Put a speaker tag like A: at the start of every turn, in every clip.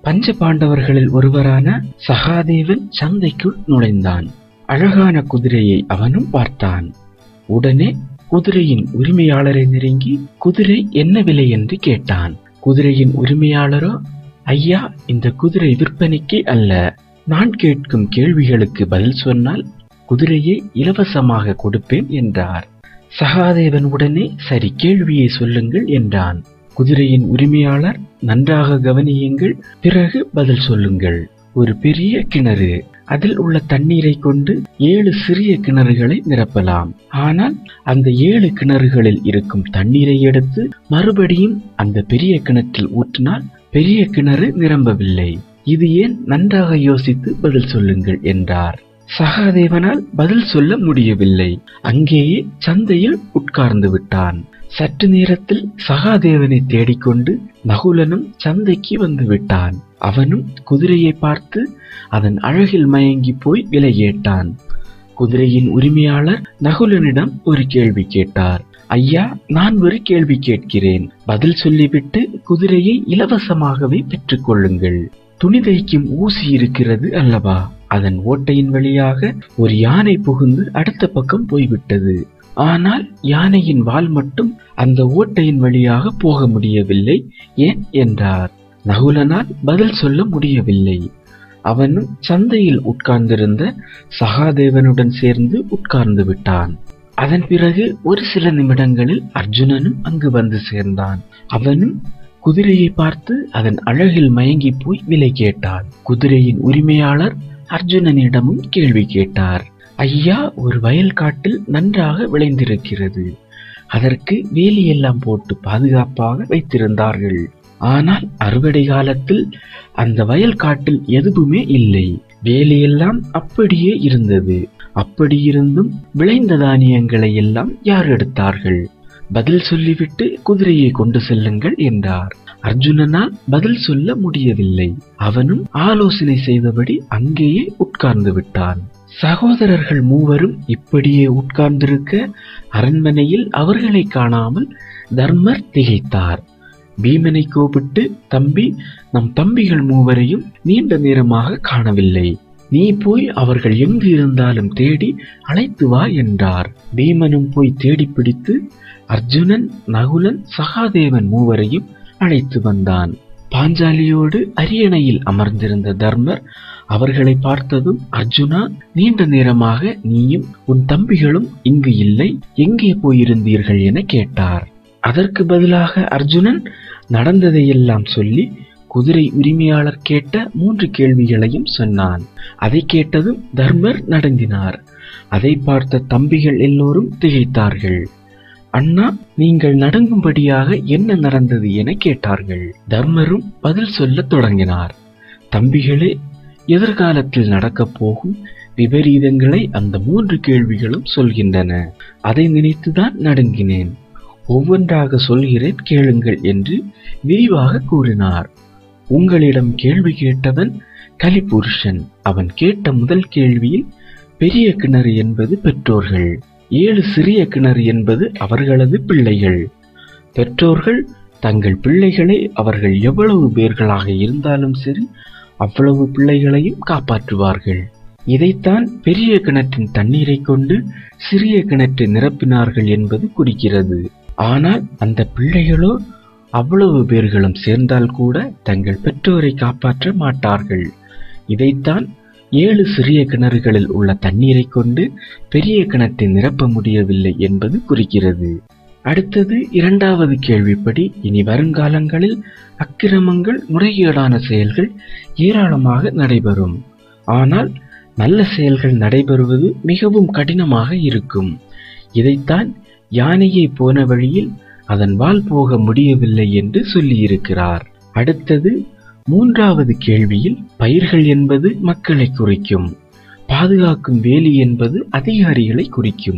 A: பஞ்ச பாண்டவர்களில் ஒருவரான சகாதேவன் சந்தைக்குள் நுழைந்தான் அழகான குதிரையை அவனும் பார்த்தான் உடனே குதிரையின் உரிமையாளரை நெருங்கி குதிரை என்ன விலை என்று கேட்டான் குதிரையின் உரிமையாளரோ ஐயா இந்த குதிரை விற்பனைக்கு அல்ல நான் கேட்கும் கேள்விகளுக்கு பதில் சொன்னால் குதிரையை இலவசமாக கொடுப்பேன் என்றார் சகாதேவன் உடனே சரி கேள்வியை சொல்லுங்கள் என்றான் குதிரையின் உரிமையாளர் நன்றாக கவனியுங்கள் பிறகு பதில் சொல்லுங்கள் ஒரு பெரிய கிணறு அதில் உள்ள தண்ணீரை கொண்டு ஏழு சிறிய கிணறுகளை நிரப்பலாம் ஆனால் அந்த ஏழு கிணறுகளில் இருக்கும் தண்ணீரை எடுத்து மறுபடியும் அந்த பெரிய கிணற்றில் ஊற்றினால் பெரிய கிணறு நிரம்பவில்லை இது ஏன் நன்றாக யோசித்து பதில் சொல்லுங்கள் என்றார் சகாதேவனால் பதில் சொல்ல முடியவில்லை அங்கேயே சந்தையில் உட்கார்ந்து விட்டான் சற்று நேரத்தில் சகாதேவனை தேடிக்கொண்டு நகுலனும் சந்தைக்கு வந்து விட்டான் அவனும் குதிரையை பார்த்து அதன் அழகில் மயங்கி போய் விலை கேட்டான் குதிரையின் உரிமையாளர் நகுலனிடம் ஒரு கேள்வி கேட்டார் ஐயா நான் ஒரு கேள்வி கேட்கிறேன் பதில் சொல்லிவிட்டு குதிரையை இலவசமாகவே பெற்றுக் கொள்ளுங்கள் துணி தைக்கும் ஊசி இருக்கிறது அல்லவா அதன் ஓட்டையின் வழியாக ஒரு யானை புகுந்து அடுத்த பக்கம் போய்விட்டது ஆனால் யானையின் வால் மட்டும் அந்த ஓட்டையின் வழியாக போக முடியவில்லை ஏன் என்றார் நகுலனால் பதில் சொல்ல முடியவில்லை அவனும் சந்தையில் உட்கார்ந்திருந்த சகாதேவனுடன் சேர்ந்து உட்கார்ந்து விட்டான் அதன் பிறகு ஒரு சில நிமிடங்களில் அர்ஜுனனும் அங்கு வந்து சேர்ந்தான் அவனும் குதிரையை பார்த்து அதன் அழகில் மயங்கி போய் விலை கேட்டான் குதிரையின் உரிமையாளர் அர்ஜுனனிடமும் கேள்வி கேட்டார் ஐயா ஒரு வயல் காட்டில் நன்றாக விளைந்திருக்கிறது அதற்கு வேலியெல்லாம் போட்டு பாதுகாப்பாக வைத்திருந்தார்கள் ஆனால் அறுவடை காலத்தில் அந்த வயல் காட்டில் எதுவுமே இல்லை வேலியெல்லாம் அப்படியே இருந்தது அப்படி இருந்தும் விளைந்த தானியங்களை எல்லாம் யார் எடுத்தார்கள் பதில் சொல்லிவிட்டு குதிரையை கொண்டு செல்லுங்கள் என்றார் அர்ஜுனனால் பதில் சொல்ல முடியவில்லை அவனும் ஆலோசனை செய்தபடி அங்கேயே உட்கார்ந்து விட்டான் சகோதரர்கள் மூவரும் இப்படியே உட்கார்ந்திருக்க அரண்மனையில் அவர்களை காணாமல் தர்மர் திகைத்தார் பீமனை கூப்பிட்டு தம்பி நம் தம்பிகள் மூவரையும் நீண்ட நேரமாக காணவில்லை நீ போய் அவர்கள் எங்கு இருந்தாலும் தேடி அழைத்து வா என்றார் பீமனும் போய் தேடி பிடித்து அர்ஜுனன் நகுலன் சகாதேவன் மூவரையும் அழைத்து வந்தான் பாஞ்சாலியோடு அரியணையில் அமர்ந்திருந்த தர்மர் அவர்களை பார்த்ததும் அர்ஜுனா நீண்ட நேரமாக நீயும் உன் தம்பிகளும் இங்கு இல்லை எங்கே போயிருந்தீர்கள் என கேட்டார் அதற்கு பதிலாக அர்ஜுனன் நடந்ததையெல்லாம் சொல்லி குதிரை உரிமையாளர் கேட்ட மூன்று கேள்விகளையும் சொன்னான் அதை கேட்டதும் தர்மர் நடுங்கினார் அதை பார்த்த தம்பிகள் எல்லோரும் திகைத்தார்கள் அண்ணா நீங்கள் நடுங்கும்படியாக என்ன நடந்தது என கேட்டார்கள் தர்மரும் பதில் சொல்லத் தொடங்கினார் தம்பிகளே எதிர்காலத்தில் நடக்கப் போகும் விபரீதங்களை அந்த மூன்று கேள்விகளும் சொல்கின்றன அதை நினைத்துதான் நடுங்கினேன் ஒவ்வொன்றாக சொல்கிறேன் கேளுங்கள் என்று விரிவாக கூறினார் உங்களிடம் கேள்வி கேட்டவன் கலிபுருஷன் அவன் கேட்ட முதல் கேள்வியில் பெரிய கிணறு என்பது பெற்றோர்கள் ஏழு சிறிய கிணறு என்பது அவர்களது பிள்ளைகள் பெற்றோர்கள் தங்கள் பிள்ளைகளை அவர்கள் எவ்வளவு பேர்களாக இருந்தாலும் சரி அவ்வளவு பிள்ளைகளையும் காப்பாற்றுவார்கள் இதைத்தான் பெரிய கிணற்றின் தண்ணீரை கொண்டு சிறிய கிணற்றை நிரப்பினார்கள் என்பது குறிக்கிறது ஆனால் அந்த பிள்ளைகளோ அவ்வளவு பேர்களும் சேர்ந்தால் கூட தங்கள் பெற்றோரை காப்பாற்ற மாட்டார்கள் இதைத்தான் ஏழு சிறிய கிணறுகளில் உள்ள தண்ணீரை கொண்டு பெரிய கிணற்றை நிரப்ப முடியவில்லை என்பது குறிக்கிறது அடுத்தது இரண்டாவது கேள்விப்படி இனி வருங்காலங்களில் அக்கிரமங்கள் முறைகேடான செயல்கள் ஏராளமாக நடைபெறும் ஆனால் நல்ல செயல்கள் நடைபெறுவது மிகவும் கடினமாக இருக்கும் இதைத்தான் யானையை போன வழியில் அதன் வால் போக முடியவில்லை என்று சொல்லியிருக்கிறார் அடுத்தது மூன்றாவது கேள்வியில் பயிர்கள் என்பது மக்களை குறிக்கும் பாதுகாக்கும் வேலி என்பது அதிகாரிகளை குறிக்கும்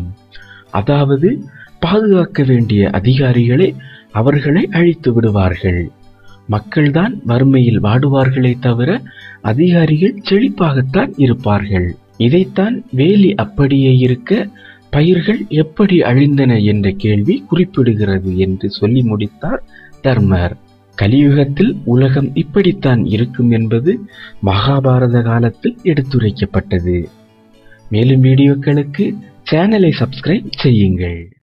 A: அதாவது பாதுகாக்க வேண்டிய அதிகாரிகளே அவர்களை அழித்து விடுவார்கள் மக்கள்தான் வறுமையில் வாடுவார்களே தவிர அதிகாரிகள் செழிப்பாகத்தான் இருப்பார்கள் இதைத்தான் வேலி அப்படியே இருக்க பயிர்கள் எப்படி அழிந்தன என்ற கேள்வி குறிப்பிடுகிறது என்று சொல்லி முடித்தார் தர்மர் கலியுகத்தில் உலகம் இப்படித்தான் இருக்கும் என்பது மகாபாரத காலத்தில் எடுத்துரைக்கப்பட்டது மேலும் வீடியோக்களுக்கு சேனலை சப்ஸ்கிரைப் செய்யுங்கள்